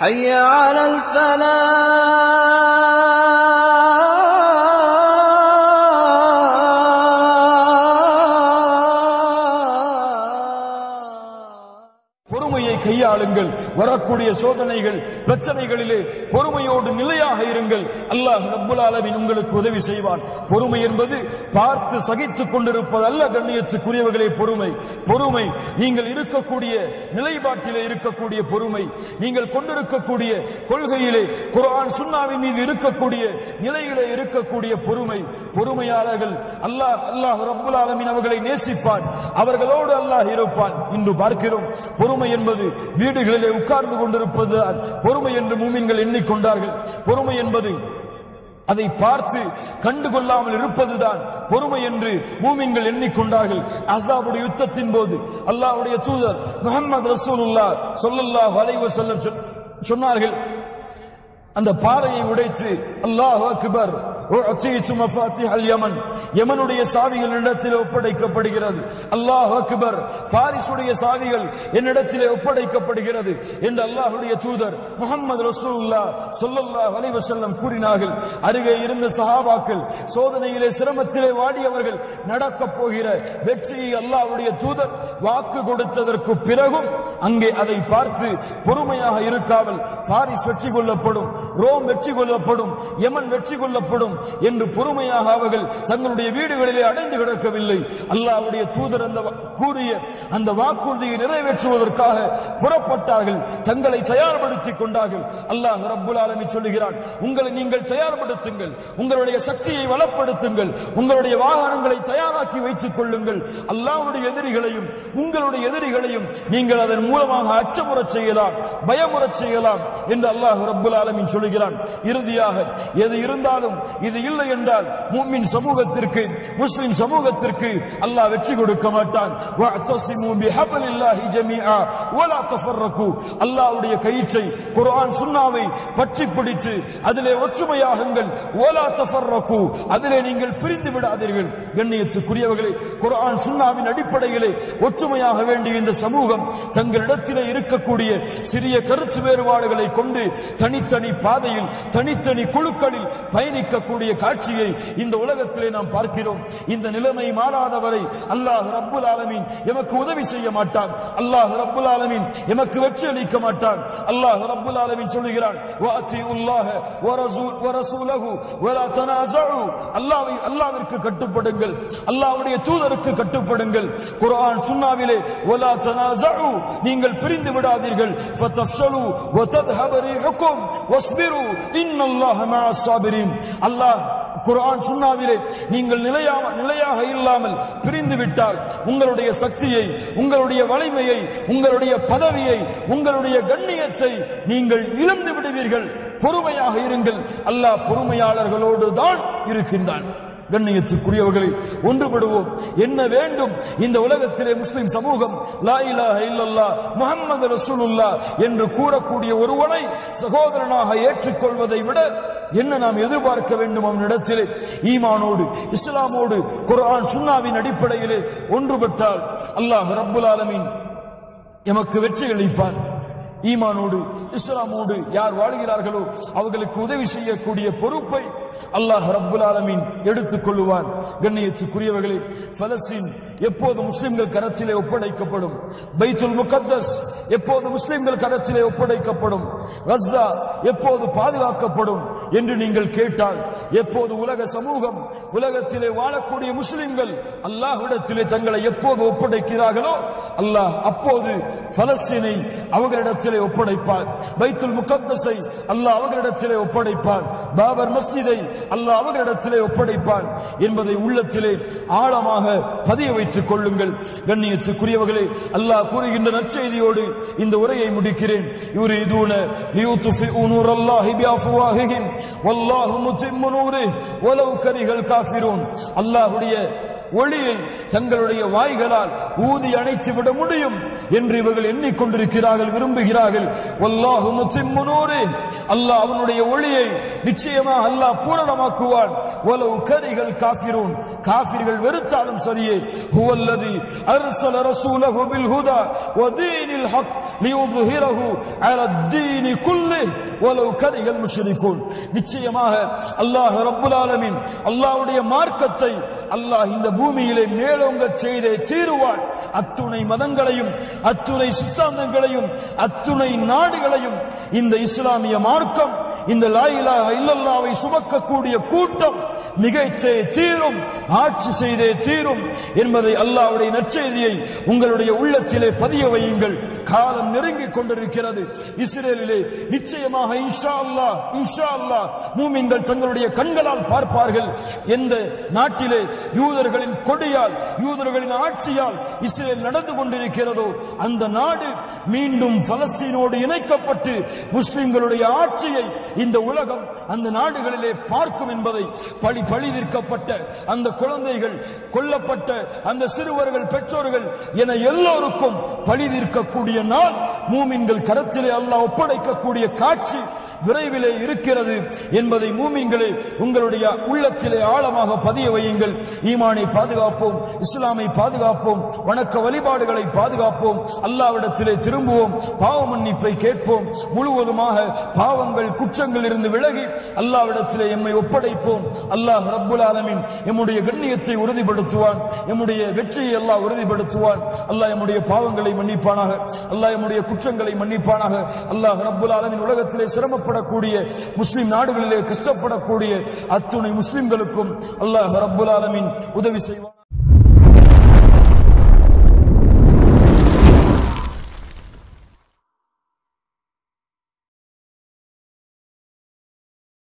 حي على الفلاح பொறுமையை கையாளுங்கள் வரக்கூடிய சோதனைகள் பிரச்சனைகளிலே பொறுமையோடு நிலையாக இருங்கள் அல்லாஹ் ரப்புல் ஆலமீன் உங்களுக்கு உதவி செய்வான் பொறுமை என்பது பார்த்து சகித்துக் கொண்டிருப்பது அல்ல கண்ணியத்துக்குரியவர்களே பொறுமை பொறுமை நீங்கள் இருக்கக்கூடிய நிலைப்பாட்டிலே இருக்கக்கூடிய பொறுமை நீங்கள் கொண்டிருக்கக்கூடிய கொள்கையிலே குர்ஆன் சுன்னாவின் மீது இருக்கக்கூடிய நிலையிலே இருக்கக்கூடிய பொறுமை பொறுமையாளர்கள் அல்லாஹ் அல்லாஹ் ரப்புல் ஆலமீன் அவர்களை நேசிப்பான் அவர்களோடு அல்லாஹ் இருப்பான் இன்று பார்க்கிறோம் பொறுமை என்பது வீடுகளிலே உட்கார்ந்து கொண்டிருப்பது பொறுமை என்று மூமின்கள் எண்ணிக்கொண்டார்கள் பொறுமை என்பது அதை பார்த்து கண்டுகொள்ளாமல் இருப்பதுதான் பொறுமை என்று மூமின்கள் எண்ணிக்கொண்டார்கள் அசாபுடைய யுத்தத்தின் போது அல்லாஹ்வுடைய தூதர் முகமது ரசூலுல்லா ஸல்லல்லாஹு அலைஹி வஸல்லம் சொல்- சொன்னார்கள் அந்த பாறையை உடைத்து அல்லாஹ் அக்பர் உஅதீது மஃபாத்திஹல் யமன் யமனுடைய சாவிகள் என்னிடத்தில் ஒப்படைக்கப்படுகிறது அல்லாஹ் அக்பர் பாரிசுடைய சாவிகள் என்னிடத்திலே ஒப்படைக்கப்படுகிறது என்று அல்லாஹ்வுடைய தூதர் முகமது ரசூலுல்லாஹ் ஸல்லல்லாஹு அலைஹி வஸல்லம் கூறினார்கள் அருகே இருந்த சஹாபாக்கள் சோதனையிலே சிரமத்திலே வாடியவர்கள் நடக்கப் போகிற வெற்றியை அல்லாஹ்வுடைய தூதர் வாக்கு கொடுத்ததற்கு பிறகும் அங்கே அதை பார்த்து பொறுமையாக இருக்காமல் பாரிஸ் வெற்றி கொள்ளப்படும் ரோம் வெற்றி கொள்ளப்படும் யமன் வெற்றி கொள்ளப்படும் என்று பொறுமையாக அவர்கள் தங்களுடைய வீடுகளிலே அடைந்து கிடக்கவில்லை அல்லாஹ்வுடைய தூதர் அந்த வா- கூறிய அந்த வாக்குறுதியை நிறைவேற்றுவதற்காக புறப்பட்டார்கள் தங்களை தயார்படுத்திக் கொண்டார்கள் அல்லாஹ் ரப்புல் ஆலமீன் சொல்லுகிறான் உங்களை நீங்கள் தயார்படுத்துங்கள் உங்களுடைய சக்தியை வளப்படுத்துங்கள் உங்களுடைய வாகனங்களை தயாராக்கி வைத்துக் கொள்ளுங்கள் அல்லாஹ்வுடைய எதிரிகளையும் உங்களுடைய எதிரிகளையும் நீங்கள் அதன் மூலமாக அச்சமுறச் செய்யலாம் பயமுறச் செய்யலாம் என்று அல்லாஹ் ரப்புல் ஆலமீன் சொல்லுகிறான் இறுதியாக எது இருந்தாலும் இது இல்லை என்றால் மூமின் சமூகத்திற்கு முஸ்லிம் சமூகத்திற்கு அல்லாஹ் வெற்றி கொடுக்க மாட்டான் வஅத்தஸிமு பிஹப்லில்லாஹி ஜமீஆ வலா தஃபர்ரகு அல்லாஹ்வுடைய கயிற்றை குர்ஆன் சுன்னாவை பற்றி பிடித்து அதிலே ஒற்றுமையாகுங்கள் வலா தஃபர்ரகு அதிலே நீங்கள் பிரிந்து விடாதீர்கள் கண்ணியத்துக்குரியவர்களே குர்ஆன் சுன்னாவின் அடிப்படையிலே ஒற்றுமையாக வேண்டிய இந்த சமூகம் தங்களிடத்திலே இருக்கக்கூடிய சிறிய கருத்து வேறுபாடுகளை கொண்டு தனித்தனி பாதையில் தனித்தனி குழுக்களில் பயணிக்கக்கூடிய காட்சியை இந்த உலகத்திலே நாம் பார்க்கிறோம் இந்த நிலைமை மாறாதவரை அல்லாஹ் ரப்புல் ஆலமீன் எமக்கு உதவி செய்ய மாட்டான் அல்லாஹ் ரப்புல் ஆலமீன் எமக்கு வெற்றி அளிக்க மாட்டான் அல்லாஹ் ரப்புல் ஆலமீன் சொல்லுகிறான் வாத்தியுல்லாஹ வரசூல் வரசூலஹு வலா தனாஸஉ அல்லாஹ்வை அல்லாஹ்விற்கு கட்டுப்படுங்கள் அல்லாஹ்வுடைய தூதருக்கு கட்டுப்படுங்கள் குர்ஆன் சுன்னாவிலே வலா தனாஸஉ நீங்கள் பிரிந்து விடாதீர்கள் ஃபதஃஷலு வதذهب ريحكم واصبروا ان الله مع الصابرين அல்லாஹ் குர்ஆன் சுன்னாவிலே நீங்கள் நிலையாக நிலையாக இல்லாமல் பிரிந்து விட்டால் உங்களுடைய சக்தியை உங்களுடைய வலிமையை உங்களுடைய பதவியை உங்களுடைய கண்ணியத்தை நீங்கள் இழந்து விடுவீர்கள் பொறுமையாக இருங்கள் அல்லாஹ் பொறுமையாளர்களோடு தான் இருக்கின்றான் கண்ணியத்துக்குரியவர்களை ஒன்றுபடுவோம் என்ன வேண்டும் இந்த உலகத்திலே முஸ்லிம் சமூகம் லா இலாஹ இல்லல்லாஹ் முஹம்மது ரசூலுல்லாஹ் என்று கூறக்கூடிய ஒருவனை சகோதரனாக ஏற்றுக்கொள்வதை விட என்ன நாம் எதிர்பார்க்க வேண்டும் அவனிடத்திலே ஈமானோடு இஸ்லாமோடு குர்ஆன் சுன்னாவின் அடிப்படையிலே ஒன்றுபட்டால் அல்லாஹ் ரப்புல் ஆலமீன் எமக்கு வெற்றி அளிப்பான் ஈமானோடு இஸ்லாமோடு யார் வாழ்கிறார்களோ அவர்களுக்கு உதவி செய்யக்கூடிய பொறுப்பை அல்லாஹ் ரப்புல் ஆலமீன் எடுத்துக் கொள்ளுவான் கண்ணியத்துக்குரியவர்களே பலஸ்தீன் எப்போது முஸ்லிம்கள் கரத்திலே ஒப்படைக்கப்படும் பைத்துல் முகத்தஸ் எப்போது முஸ்லிம்கள் கரத்திலே ஒப்படைக்கப்படும் கஸ்ஸா எப்போது பாதுகாக்கப்படும் என்று நீங்கள் கேட்டால் எப்போது உலக சமூகம் உலகத்திலே வாழக்கூடிய முஸ்லிம்கள் அல்லாஹ்விடத்திலே தங்களை எப்போது ஒப்படைக்கிறார்களோ அல்லாஹ் அப்போது பலஸ்தீனை அவர்களிடத்திலே ஒப்படைப்பார் பைத்துல் முகத்தஸை அல்லாஹ் அவர்களிடத்திலே ஒப்படைப்பார் பாபர் மஸ்ஜிதை அல்லாஹ் அவர்களிடத்திலே ஒப்படைப்பான் என்பதை உள்ளத்திலே ஆழமாக பதிய வைத்துக் கொள்ளுங்கள் கண்ணியத்துக்குரியவர்களே அல்லாஹ் கூறுகின்ற நற்செய்தியோடு இந்த உரையை முடிக்கிறேன் யுரீதுன லியுத்ஃபிஉ நூரல்லாஹி பிஅஃவாஹிஹிம் வல்லாஹு முத்திம்மு நூரிஹி வலவ் கரிஹல் காஃபிரூன் அல்லாஹ்வுடைய ஒளியை தங்களுடைய வாய்களால் ஊதி அணைத்து விட முடியும் என்று இவர்கள் எண்ணிக்கொண்டிருக்கிறார்கள் விரும்புகிறார்கள் வல்லாஹு முத்திம்மு நூரே அல்லாஹ் அவனுடைய ஒளியை நிச்சயமாக அல்லாஹ் பூரணமாக்குவான் வலவு கரிகள் காஃபிரூன் காஃபிர்கள் வெறுத்தாலும் சரியே ஹுவல்லதி அர்சல ரசூலஹு பில் ஹுதா வதீனில் ஹக் லியுظஹிரஹு அலா الدين كله ولو كره المشركون நிச்சயமாக அல்லாஹ் ரப்புல் ஆலமீன் அல்லாஹ்வுடைய மார்க்கத்தை அல்லாஹ் இந்த பூமியிலே மேலோங்க செய்தே தீருவான் அத்துணை மதங்களையும் அத்துணை சித்தாந்தங்களையும் அத்துணை நாடுகளையும் இந்த இஸ்லாமிய மார்க்கம் இந்த லாயிலா இல்லல்லாவை சுமக்கக்கூடிய கூட்டம் மிகைத்தே தீரும் ஆட்சி செய்தே தீரும் என்பதை அல்லாஹ்வுடைய நற்செய்தியை உங்களுடைய உள்ளத்திலே பதிய வையுங்கள் காலம் நெருங்கிக் கொண்டிருக்கிறது இஸ்ரேலிலே நிச்சயமாக இன்ஷா அல்லாஹ் இன்ஷா அல்லாஹ் மூமின்கள் தங்களுடைய கண்களால் பார்ப்பார்கள் எந்த நாட்டிலே யூதர்களின் கொடியால் யூதர்களின் ஆட்சியால் இஸ்ரேல் நடந்து கொண்டிருக்கிறதோ அந்த நாடு மீண்டும் பலஸ்தீனோடு இணைக்கப்பட்டு முஸ்லிம்களுடைய ஆட்சியை இந்த உலகம் அந்த நாடுகளிலே பார்க்கும் என்பதை பழி பழிதீர்க்கப்பட்ட அந்த குழந்தைகள் கொல்லப்பட்ட அந்த சிறுவர்கள் பெற்றோர்கள் என எல்லோருக்கும் பழிதீர்க்கக்கூடிய நாள் மூமின்கள் கரத்திலே அல்லாஹ் ஒப்படைக்கக்கூடிய காட்சி விரைவிலே இருக்கிறது என்பதை மூமின்களே உங்களுடைய உள்ளத்திலே ஆழமாக பதிய வையுங்கள் ஈமானை பாதுகாப்போம் இஸ்லாமை பாதுகாப்போம் வணக்க வழிபாடுகளை பாதுகாப்போம் அல்லாவிடத்திலே திரும்புவோம் பாவ மன்னிப்பை கேட்போம் முழுவதுமாக பாவங்கள் குற்றங்கள் இருந்து விலகி அல்லாவிடத்திலே எம்மை ஒப்படைப்போம் அல்லாஹ் ரப்புல் ஆலமீன் எம்முடைய கண்ணியத்தை உறுதிப்படுத்துவான் எம்முடைய வெற்றியை அல்லாஹ் உறுதிப்படுத்துவான் அல்லாஹ் எம்முடைய பாவங்களை மன்னிப்பானாக அல்லாஹ் எம்முடைய குற்றங்களை மன்னிப்பானாக அல்லாஹ் ரப்புல் ஆலமீன் உலகத்திலே சிரமப்படக்கூடிய முஸ்லிம் நாடுகளிலே கஷ்டப்படக்கூடிய அத்துணை முஸ்லிம்களுக்கும் அல்லாஹ் ரப்புல் ஆலமீன் உதவி செய்வான்